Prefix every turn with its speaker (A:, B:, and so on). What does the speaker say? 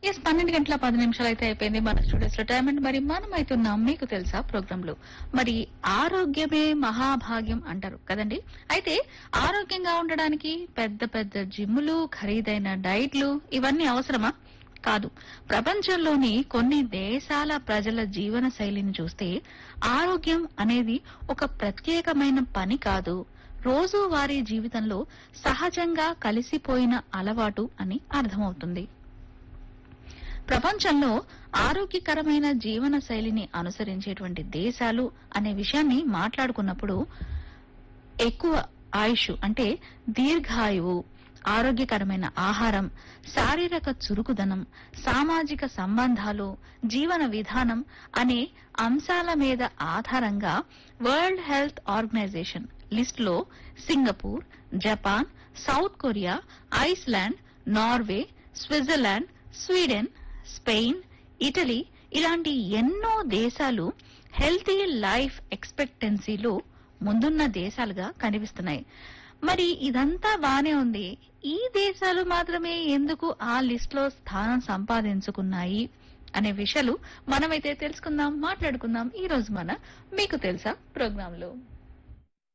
A: yes పన్నెండు గంటల పది నిమిషాలు అయితే అయిపోయింది మన స్టూడియోస్ లో టైం అండ్ మరి మనం అవుతున్నాం మీకు తెలుసా ప్రోగ్రామ్ లో మరి ఆరోగ్యమే మహాభాగ్యం అంటారు కదండి అయితే ఆరోగ్యంగా ఉండడానికి పెద్ద పెద్ద జిమ్ములు ఖరీదైన డైట్లు ఇవన్నీ అవసరమా కాదు ప్రపంచంలోని కొన్ని దేశాల ప్రజల జీవన శైలిని చూస్తే ఆరోగ్యం అనేది ఒక ప్రత్యేకమైన పని కాదు రోజువారీ జీవితంలో సహజంగా కలిసిపోయిన అలవాటు అని అర్థమవుతుంది ప్రపంచంలో ఆరోగ్యకరమైన జీవన శైలిని అనుసరించేటువంటి దేశాలు అనే విషయాన్ని మాట్లాడుకున్నప్పుడు ఎక్కువ ఆయుష్ అంటే దీర్ఘాయువు ఆరోగ్యకరమైన ఆహారం శారీరక చురుకుదనం సామాజిక సంబంధాలు జీవన విధానం అనే అంశాల మీద ఆధారంగా వరల్డ్ హెల్త్ ఆర్గనైజేషన్ లిస్ట్ లో Singapore Japan South Korea Iceland Norway Switzerland Sweden Spain Italy ఇలాంటి ఎన్నో దేశాలు హెల్తీ లైఫ్ ఎక్స్పెక్టెన్సీలో ముందున్న దేశాలుగా కనిపిస్తున్నాయి మరి ఇదంతా బానే ఉంది ఈ దేశాలు మాత్రమే ఎందుకు ఆ లిస్ట్ లో స్థానం సంపాదించుకున్నాయి అనే విషయాలు మనమైతే తెలుసుకుందాం మాట్లాడుకుందాం ఈ రోజు మన మీకు తెలుసా ప్రోగ్రామ్ లో